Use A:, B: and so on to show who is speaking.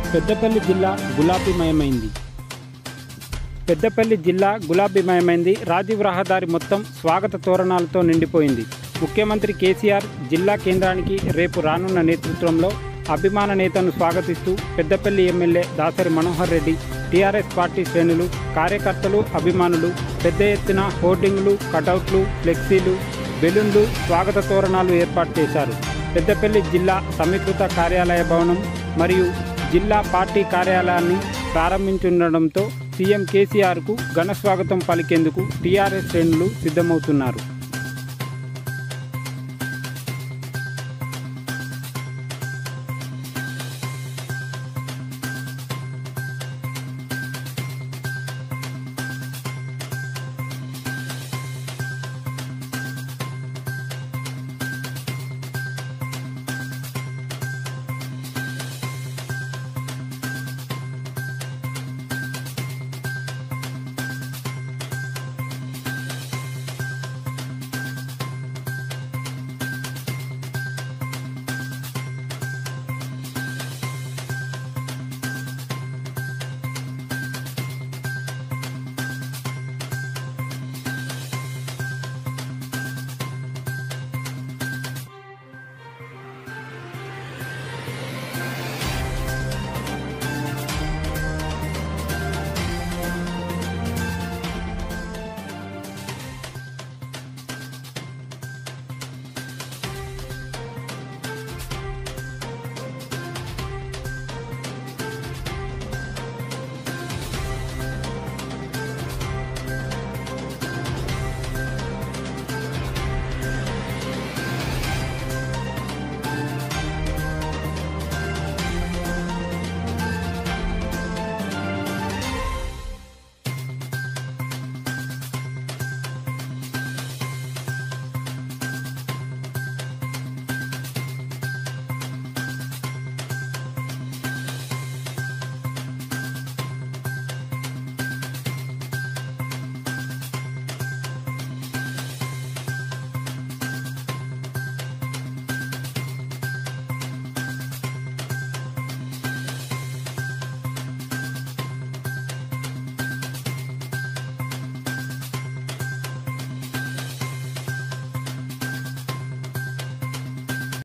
A: పెద్దపల్లి జిల్లా గులాబీమయమైంది పెద్దపల్లి జిల్లా గులాబీమయమైంది రాజీవ్ రహదారి మొత్తం స్వాగత తోరణాలతో నిండిపోయింది ముఖ్యమంత్రి కేసీఆర్ జిల్లా కేంద్రానికి రేపు రానున్న నేతృత్వంలో అభిమాన నేతను స్వాగతిస్తూ Peddapalli MLA Dasari Manohar Reddy TRS party శ్రేణులు కార్యకర్తలు అభిమానులు పెద్ద ఎత్తున హోర్డింగ్లు కటౌట్లు ఫ్లెక్సీలు బెలూన్లు స్వాగత తోరణాలు ఏర్పాటు చేశారు పెద్దపల్లి జిల్లా సమీకృత కార్యాలయ భవనం మరియు జిల్లా పార్టీ కార్యాలయాన్ని ప్రారంభించుండడంతో సీఎం కేసీఆర్కు ఘన స్వాగతం పలికేందుకు టీఆర్ఎస్ శ్రేణులు సిద్ధమవుతున్నారు